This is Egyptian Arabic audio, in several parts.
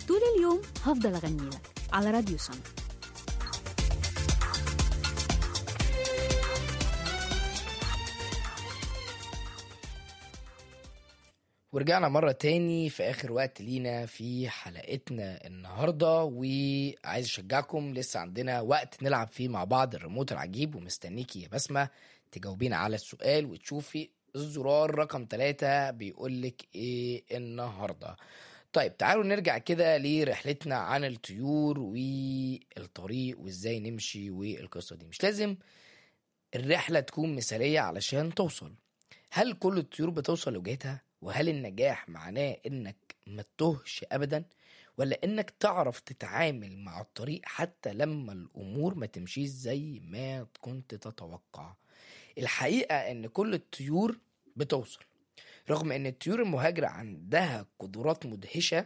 طول اليوم هفضل أغني لك على راديو سما ورجعنا مرة تاني في آخر وقت لينا في حلقتنا النهاردة وعايز أشجعكم لسه عندنا وقت نلعب فيه مع بعض الريموت العجيب ومستنيكي يا بسمة تجاوبينا على السؤال وتشوفي الزرار رقم ثلاثة بيقولك إيه النهاردة طيب تعالوا نرجع كده لرحلتنا عن الطيور والطريق وإزاي نمشي والقصة دي مش لازم الرحلة تكون مثالية علشان توصل هل كل الطيور بتوصل لوجهتها وهل النجاح معناه انك ما تتهش ابدا ولا انك تعرف تتعامل مع الطريق حتى لما الامور ما تمشيش زي ما كنت تتوقع الحقيقة ان كل الطيور بتوصل رغم ان الطيور المهاجرة عندها قدرات مدهشة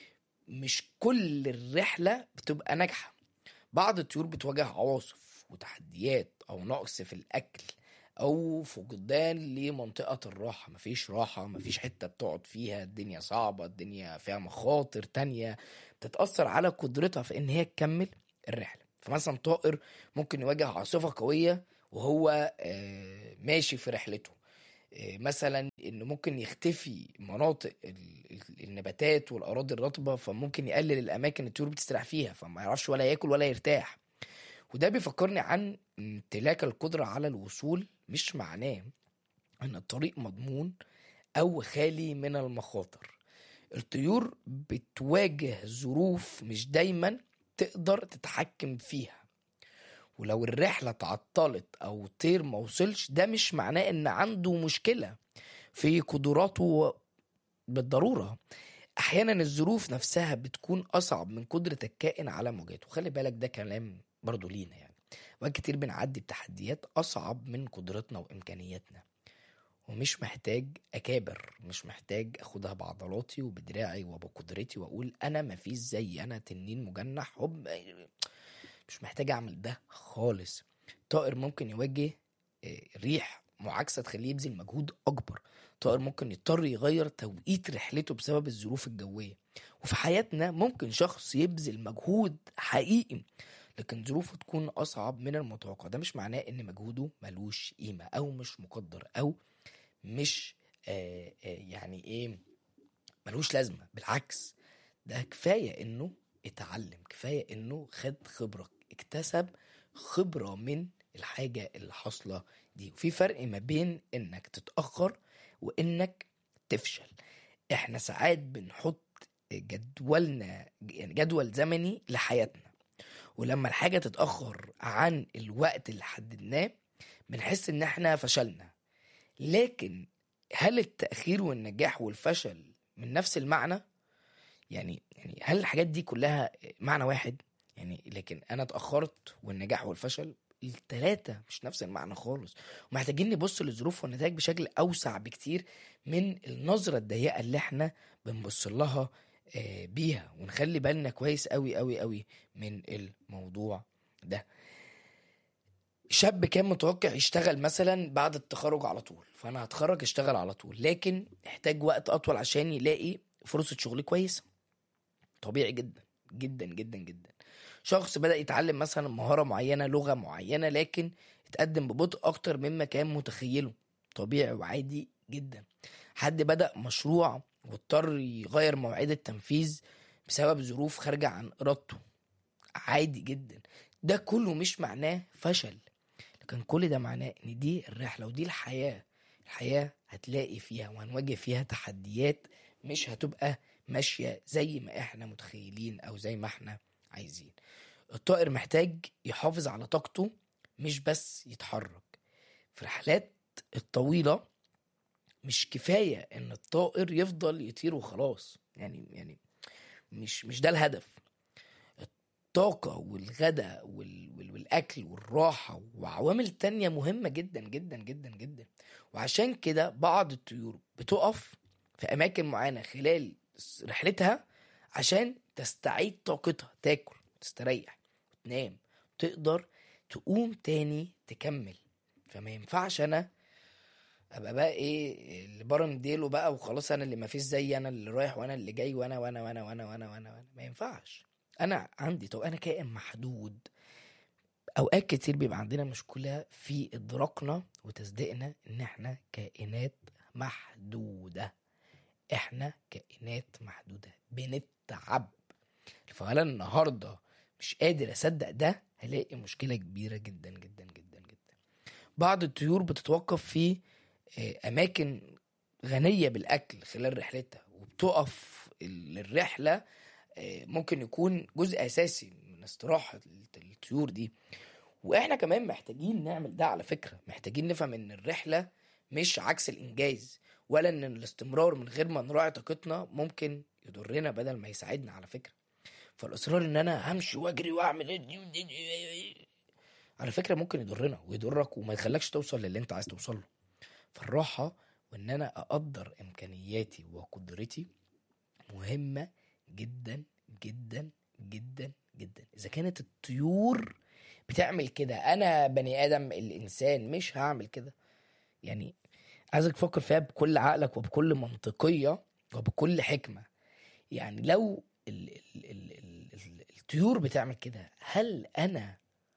مش كل الرحلة بتبقى ناجحة بعض الطيور بتواجه عواصف وتحديات او نقص في الاكل او فقدان لمنطقه الراحه مفيش راحه مفيش حته بتقعد فيها الدنيا صعبه الدنيا فيها مخاطر تانية بتتاثر على قدرتها في ان هي تكمل الرحله فمثلا طائر ممكن يواجه عاصفه قويه وهو آه، ماشي في رحلته آه، مثلا انه ممكن يختفي مناطق ال- ال- النباتات والاراضي الرطبه فممكن يقلل الاماكن الطيور بتستريح فيها فما يعرفش ولا ياكل ولا يرتاح وده بيفكرني عن امتلاك القدرة على الوصول مش معناه ان الطريق مضمون او خالي من المخاطر الطيور بتواجه ظروف مش دايما تقدر تتحكم فيها ولو الرحلة تعطلت او طير ما وصلش ده مش معناه ان عنده مشكلة في قدراته بالضرورة احيانا الظروف نفسها بتكون اصعب من قدرة الكائن على مواجهته خلي بالك ده كلام برضو لينا يعني وقت كتير بنعدي بتحديات اصعب من قدرتنا وامكانياتنا ومش محتاج اكابر مش محتاج اخدها بعضلاتي وبدراعي وبقدرتي واقول انا مفيش زي انا تنين مجنح هوب مش محتاج اعمل ده خالص طائر ممكن يواجه آه، ريح معاكسة تخليه يبذل مجهود أكبر طائر ممكن يضطر يغير توقيت رحلته بسبب الظروف الجوية وفي حياتنا ممكن شخص يبذل مجهود حقيقي لكن ظروفه تكون أصعب من المتوقع ده مش معناه إن مجهوده ملوش قيمة أو مش مقدر أو مش آه آه يعني إيه ملوش لازمة بالعكس ده كفاية إنه اتعلم كفاية إنه خد خبرة اكتسب خبرة من الحاجة اللي حاصلة دي وفي فرق ما بين إنك تتأخر وإنك تفشل إحنا ساعات بنحط جدولنا يعني جدول زمني لحياتنا ولما الحاجة تتأخر عن الوقت اللي حددناه بنحس إن إحنا فشلنا لكن هل التأخير والنجاح والفشل من نفس المعنى؟ يعني يعني هل الحاجات دي كلها معنى واحد؟ يعني لكن أنا اتأخرت والنجاح والفشل التلاتة مش نفس المعنى خالص ومحتاجين نبص للظروف والنتائج بشكل أوسع بكتير من النظرة الضيقة اللي احنا بنبص لها آه، بيها ونخلي بالنا كويس قوي قوي قوي من الموضوع ده شاب كان متوقع يشتغل مثلا بعد التخرج على طول فانا هتخرج اشتغل على طول لكن احتاج وقت اطول عشان يلاقي فرصة شغل كويسة طبيعي جدا جدا جدا جدا شخص بدأ يتعلم مثلا مهارة معينة لغة معينة لكن اتقدم ببطء أكتر مما كان متخيله طبيعي وعادي جدا حد بدأ مشروع واضطر يغير مواعيد التنفيذ بسبب ظروف خارجة عن إرادته عادي جدا ده كله مش معناه فشل لكن كل ده معناه ان دي الرحلة ودي الحياة الحياة هتلاقي فيها وهنواجه فيها تحديات مش هتبقى ماشية زي ما احنا متخيلين او زي ما احنا عايزين الطائر محتاج يحافظ على طاقته مش بس يتحرك في الرحلات الطويلة مش كفاية ان الطائر يفضل يطير وخلاص يعني يعني مش مش ده الهدف الطاقة والغداء وال... وال... والأكل والراحة وعوامل تانية مهمة جدا جدا جدا جدا وعشان كده بعض الطيور بتقف في أماكن معينة خلال رحلتها عشان تستعيد طاقتها تاكل تستريح وتنام تقدر تقوم تاني تكمل فما ينفعش أنا ابقى بقى ايه اللي برم ديله بقى وخلاص انا اللي ما فيش زي انا اللي رايح وانا اللي جاي وانا وانا وانا وانا وانا وانا, وأنا. ما ينفعش انا عندي طب انا كائن محدود اوقات كتير بيبقى عندنا مشكله في ادراكنا وتصديقنا ان احنا كائنات محدوده احنا كائنات محدوده بنتعب فانا النهارده مش قادر اصدق ده هلاقي مشكله كبيره جدا جدا جدا جدا بعض الطيور بتتوقف في آه، اماكن غنيه بالاكل خلال رحلتها وبتقف ال- الرحله آه، ممكن يكون جزء اساسي من استراحه الطيور دي واحنا كمان محتاجين نعمل ده على فكره محتاجين نفهم ان الرحله مش عكس الانجاز ولا ان الاستمرار من غير ما نراعي طاقتنا ممكن يضرنا بدل ما يساعدنا على فكره فالاصرار ان انا همشي واجري واعمل على فكره ممكن يضرنا ويضرك وما يخلكش توصل للي انت عايز توصل له فالراحه وان انا اقدر امكانياتي وقدرتي مهمه جدا جدا جدا جدا اذا كانت الطيور بتعمل كده انا بني ادم الانسان مش هعمل كده يعني عايزك تفكر فيها بكل عقلك وبكل منطقيه وبكل حكمه يعني لو ال ال ال ال ال الطيور بتعمل كده هل انا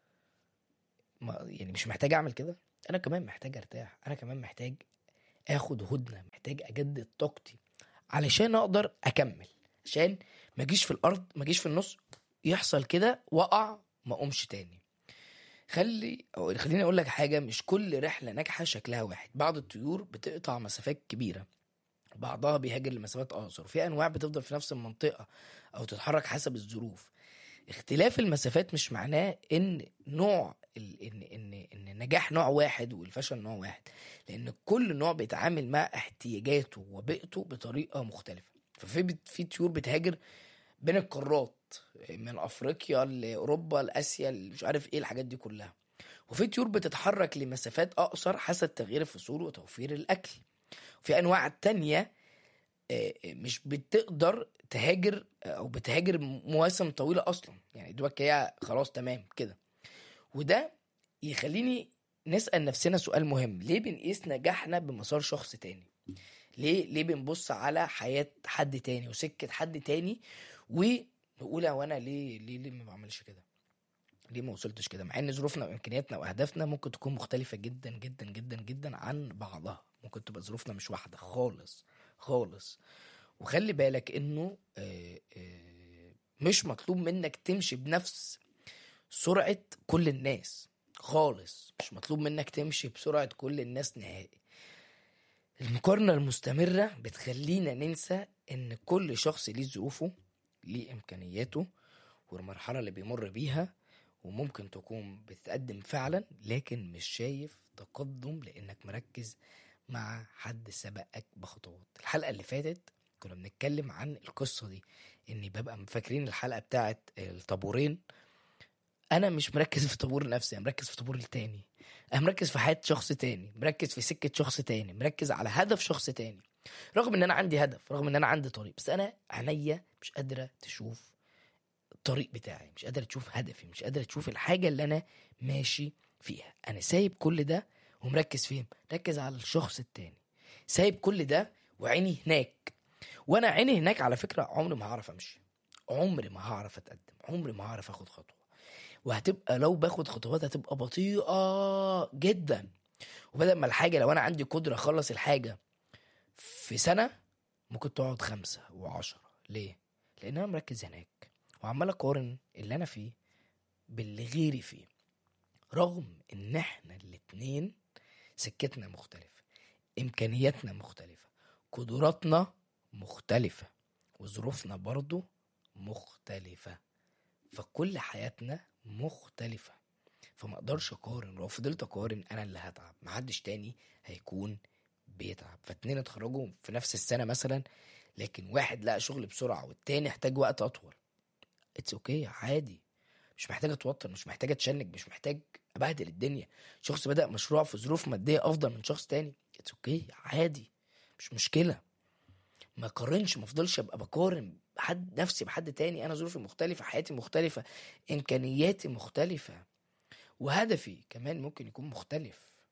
ما يعني مش محتاج اعمل كده انا كمان محتاج ارتاح انا كمان محتاج اخد هدنه محتاج اجدد طاقتي علشان اقدر اكمل عشان ما اجيش في الارض ما اجيش في النص يحصل كده واقع ما اقومش تاني خلي أو خليني اقول لك حاجه مش كل رحله ناجحه شكلها واحد بعض الطيور بتقطع مسافات كبيره بعضها بيهاجر لمسافات اقصر وفي انواع بتفضل في نفس المنطقه او تتحرك حسب الظروف اختلاف المسافات مش معناه ان نوع ال- ان ان ان النجاح نوع واحد والفشل نوع واحد لان كل نوع بيتعامل مع احتياجاته وبيئته بطريقه مختلفه ففي بت- في طيور بتهاجر بين القارات من افريقيا لاوروبا لاسيا مش عارف ايه الحاجات دي كلها وفي طيور بتتحرك لمسافات اقصر حسب تغيير الفصول وتوفير الاكل وفي انواع تانية آه، آه، مش بتقدر تهاجر آه، او بتهاجر مواسم طويله اصلا يعني دوك هي خلاص تمام كده وده يخليني نسال نفسنا سؤال مهم ليه بنقيس نجاحنا بمسار شخص تاني ليه ليه بنبص على حياه حد تاني وسكه حد تاني ونقول هو انا ليه ليه ليه ما بعملش كده ليه ما وصلتش كده مع ان ظروفنا وامكانياتنا واهدافنا ممكن تكون مختلفه جدا جدا جدا جدا عن بعضها ممكن تبقى ظروفنا مش واحده خالص خالص وخلي بالك انه آه، آه، مش مطلوب منك تمشي بنفس سرعه كل الناس خالص مش مطلوب منك تمشي بسرعه كل الناس نهائي المقارنه المستمره بتخلينا ننسى ان كل شخص ليه ظروفه ليه امكانياته والمرحله اللي بيمر بيها وممكن تكون بتتقدم فعلا لكن مش شايف تقدم لانك مركز مع حد سبقك بخطوات الحلقه اللي فاتت كنا بنتكلم عن القصه دي اني ببقى فاكرين الحلقه بتاعت الطابورين انا مش مركز في طابور نفسي انا مركز في طابور التاني انا مركز في حياه شخص تاني مركز في سكه شخص تاني مركز على هدف شخص تاني رغم ان انا عندي هدف رغم ان انا عندي طريق بس انا عينيا مش قادره تشوف الطريق بتاعي مش قادره تشوف هدفي مش قادره تشوف الحاجه اللي انا ماشي فيها انا سايب كل ده ومركز فين مركز على الشخص التاني سايب كل ده وعيني هناك وانا عيني هناك على فكره عمري ما هعرف امشي عمري ما هعرف اتقدم عمري ما هعرف اخد خطوه وهتبقى لو باخد خطوات هتبقى بطيئه جدا وبدل ما الحاجه لو انا عندي قدره اخلص الحاجه في سنه ممكن تقعد خمسة وعشرة ليه؟ لأن أنا مركز هناك وعمال أقارن اللي أنا فيه باللي غيري فيه رغم إن إحنا الاتنين سكتنا مختلفة إمكانياتنا مختلفة قدراتنا مختلفة وظروفنا برضو مختلفة فكل حياتنا مختلفة فما اقدرش اقارن لو فضلت اقارن انا اللي هتعب محدش تاني هيكون بيتعب فاتنين اتخرجوا في نفس السنه مثلا لكن واحد لقى شغل بسرعه والتاني احتاج وقت اطول اتس اوكي okay, عادي مش محتاج اتوتر مش محتاج اتشنج مش محتاج ابهدل الدنيا شخص بدا مشروع في ظروف ماديه افضل من شخص تاني اتس اوكي okay, عادي مش مشكله ما قارنش ما افضلش ابقى بقارن حد نفسي بحد تاني انا ظروفي مختلفه حياتي مختلفه امكانياتي مختلفه وهدفي كمان ممكن يكون مختلف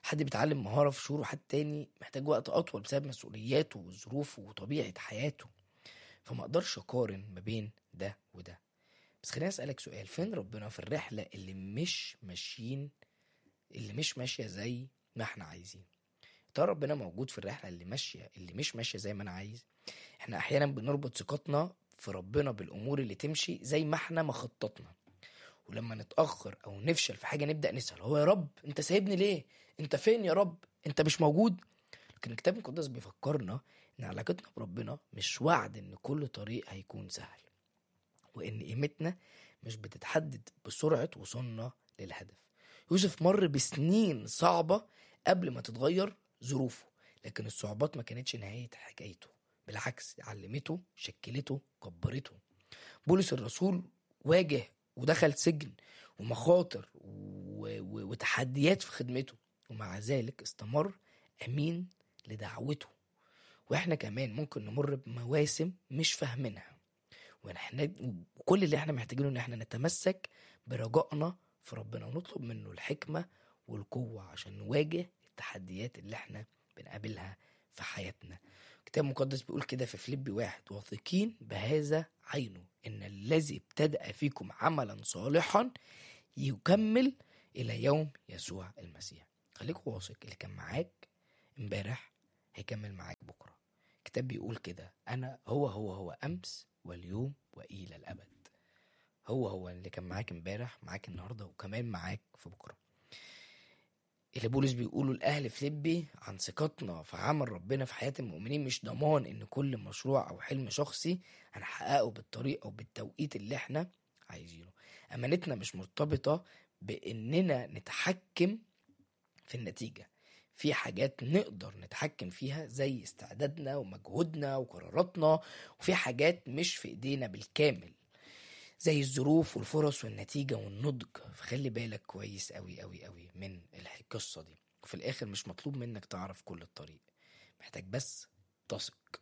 حد بيتعلم مهارة في شهور وحد تاني محتاج وقت أطول بسبب مسؤولياته وظروفه وطبيعة حياته فما أقدرش أقارن ما بين ده وده بس خليني أسألك سؤال فين ربنا في الرحلة اللي مش ماشيين اللي مش ماشية زي ما احنا عايزين ترى ربنا موجود في الرحلة اللي ماشية اللي مش ماشية زي ما أنا عايز احنا أحيانا بنربط ثقتنا في ربنا بالأمور اللي تمشي زي ما احنا ما خططنا ولما نتأخر أو نفشل في حاجة نبدأ نسأل هو يا رب أنت سايبني ليه؟ أنت فين يا رب؟ أنت مش موجود؟ لكن الكتاب المقدس بيفكرنا إن علاقتنا بربنا مش وعد إن كل طريق هيكون سهل وإن قيمتنا مش بتتحدد بسرعة وصولنا للهدف يوسف مر بسنين صعبة قبل ما تتغير ظروفه لكن الصعوبات ما كانتش نهاية حكايته بالعكس علمته شكلته كبرته بولس الرسول واجه ودخل سجن ومخاطر و... و... وتحديات في خدمته ومع ذلك استمر أمين لدعوته واحنا كمان ممكن نمر بمواسم مش فاهمينها ونحن وكل اللي احنا محتاجينه ان احنا نتمسك برجائنا في ربنا ونطلب منه الحكمة والقوة عشان نواجه التحديات اللي احنا بنقابلها في حياتنا الكتاب المقدس بيقول كده في فيليبي واحد واثقين بهذا عينه ان الذي ابتدأ فيكم عملا صالحا يكمل الى يوم يسوع المسيح خليك واثق اللي كان معاك امبارح هيكمل معاك بكره الكتاب بيقول كده انا هو هو هو امس واليوم والى الابد هو هو اللي كان معاك امبارح معاك النهارده وكمان معاك في بكره اللي بولس بيقوله الاهل فيليبي عن ثقتنا في عمل ربنا في حياه المؤمنين مش ضمان ان كل مشروع او حلم شخصي هنحققه بالطريقه وبالتوقيت اللي احنا عايزينه امانتنا مش مرتبطه باننا نتحكم في النتيجه في حاجات نقدر نتحكم فيها زي استعدادنا ومجهودنا وقراراتنا وفي حاجات مش في ايدينا بالكامل زي الظروف والفرص والنتيجة والنضج فخلي بالك كويس قوي قوي قوي من القصة دي وفي الآخر مش مطلوب منك تعرف كل الطريق محتاج بس تثق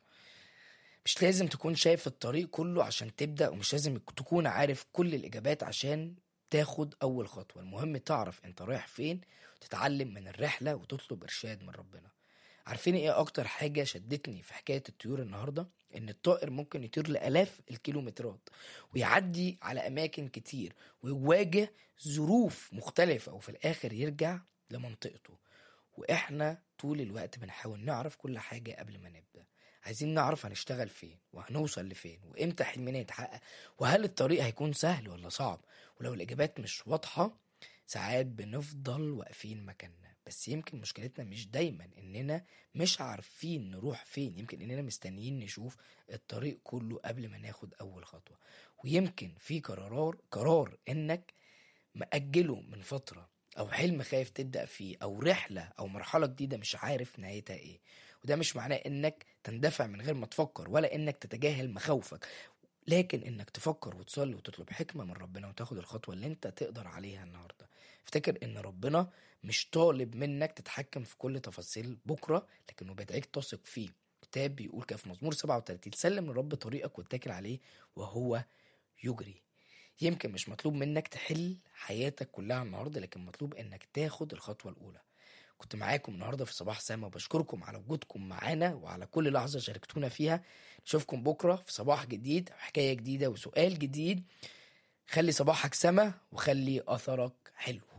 مش لازم تكون شايف الطريق كله عشان تبدأ ومش لازم تكون عارف كل الإجابات عشان تاخد أول خطوة المهم تعرف أنت رايح فين وتتعلم من الرحلة وتطلب إرشاد من ربنا عارفين ايه اكتر حاجة شدتني في حكاية الطيور النهاردة ان الطائر ممكن يطير لالاف الكيلومترات ويعدي على اماكن كتير ويواجه ظروف مختلفة وفي الاخر يرجع لمنطقته واحنا طول الوقت بنحاول نعرف كل حاجة قبل ما نبدأ عايزين نعرف هنشتغل فين وهنوصل لفين وامتى حلمنا يتحقق وهل الطريق هيكون سهل ولا صعب ولو الاجابات مش واضحة ساعات بنفضل واقفين مكاننا بس يمكن مشكلتنا مش دايما اننا مش عارفين نروح فين يمكن اننا مستنيين نشوف الطريق كله قبل ما ناخد اول خطوة ويمكن في قرار قرار انك مأجله من فترة او حلم خايف تبدأ فيه او رحلة او مرحلة جديدة مش عارف نهايتها ايه وده مش معناه انك تندفع من غير ما تفكر ولا انك تتجاهل مخاوفك لكن انك تفكر وتصلي وتطلب حكمة من ربنا وتاخد الخطوة اللي انت تقدر عليها النهاردة افتكر ان ربنا مش طالب منك تتحكم في كل تفاصيل بكرة لكنه بيدعيك تثق فيه كتاب بيقول كده في مزمور 37 سلم للرب طريقك واتكل عليه وهو يجري يمكن مش مطلوب منك تحل حياتك كلها النهارده لكن مطلوب انك تاخد الخطوة الأولى كنت معاكم النهارده في صباح سما وبشكركم على وجودكم معانا وعلى كل لحظة شاركتونا فيها نشوفكم بكرة في صباح جديد حكاية جديدة وسؤال جديد خلي صباحك سما وخلي أثرك حلو